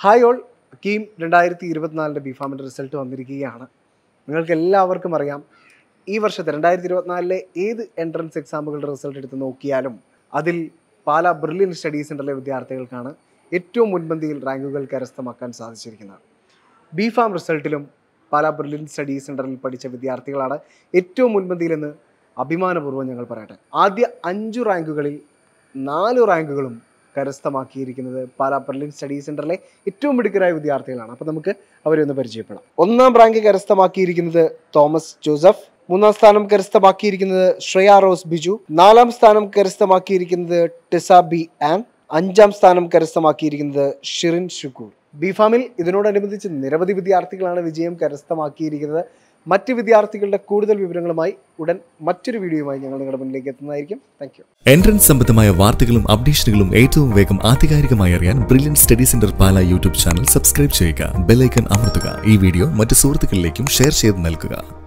hi all KEAM രണ്ടായിരത്തി ഇരുപത്തിനാലിൻ്റെ ബിഫാമിൻ്റെ result വന്നിരിക്കുകയാണ് നിങ്ങൾക്ക് എല്ലാവർക്കും അറിയാം ഈ വർഷത്തെ രണ്ടായിരത്തി ഇരുപത്തിനാലിലെ ഏത് എൻട്രൻസ് എക്സാമുകളുടെ റിസൾട്ട് എടുത്ത് നോക്കിയാലും അതിൽ പാല ബ്രില്യൻ സ്റ്റഡി സെൻ്ററിലെ വിദ്യാർത്ഥികൾക്കാണ് ഏറ്റവും മുൻപന്തിയിൽ റാങ്കുകൾ കരസ്ഥമാക്കാൻ സാധിച്ചിരിക്കുന്നത് ബി ഫാം റിസൾട്ടിലും പാല ബ്രില്യൻ സ്റ്റഡി സെൻ്ററിൽ പഠിച്ച വിദ്യാർത്ഥികളാണ് ഏറ്റവും മുൻപന്തിയിലെന്ന് അഭിമാനപൂർവ്വം ഞങ്ങൾ പറയട്ടെ ആദ്യ അഞ്ചു റാങ്കുകളിൽ നാല് റാങ്കുകളും കരസ്ഥമാക്കിയിരിക്കുന്നത് പാലാ ബ്രില്യൻ സ്റ്റഡി സെൻ്ററിലെ ഏറ്റവും മിടുക്കരായ വിദ്യാർത്ഥികളാണ് അപ്പോൾ നമുക്ക് അവരെ ഒന്ന് പരിചയപ്പെടാം ഒന്നാം റാങ്ക് കരസ്ഥമാക്കിയിരിക്കുന്നത് തോമസ് ജോസഫ് മൂന്നാം സ്ഥാനം കരസ്ഥമാക്കിയിരിക്കുന്നത് ശ്രേയ റോസ് ബിജു നാലാം സ്ഥാനം കരസ്ഥമാക്കിയിരിക്കുന്നത് ടെസ ബി ആൻ അഞ്ചാം സ്ഥാനം കരസ്ഥമാക്കിയിരിക്കുന്നത് ഷിറിൻ ഷുക്കൂർ ബി ഫാമിൽ ഇതിനോടനുബന്ധിച്ച് നിരവധി വിദ്യാർത്ഥികളാണ് വിജയം കരസ്ഥമാക്കിയിരിക്കുന്നത് മറ്റ് വിദ്യാർത്ഥികളുടെ കൂടുതൽ വിവരങ്ങളുമായി ഉടൻ മറ്റൊരു വീഡിയോയുമായി ഞങ്ങൾ നിങ്ങളുടെ മുന്നിലേക്ക് എത്തുന്നതായിരിക്കും താങ്ക് യു എൻട്രൻസ് സംബന്ധമായ വാർത്തകളും അപ്ഡേഷനുകളും ഏറ്റവും വേഗം ആധികാരികമായി അറിയാൻ Brilliant study centre Pala YouTube channel subscribe ചെയ്യുക ബെല്ലൈക്കൺ അമർത്തുക ഈ വീഡിയോ മറ്റ് സുഹൃത്തുക്കളിലേക്കും ഷെയർ ചെയ്ത് നൽകുക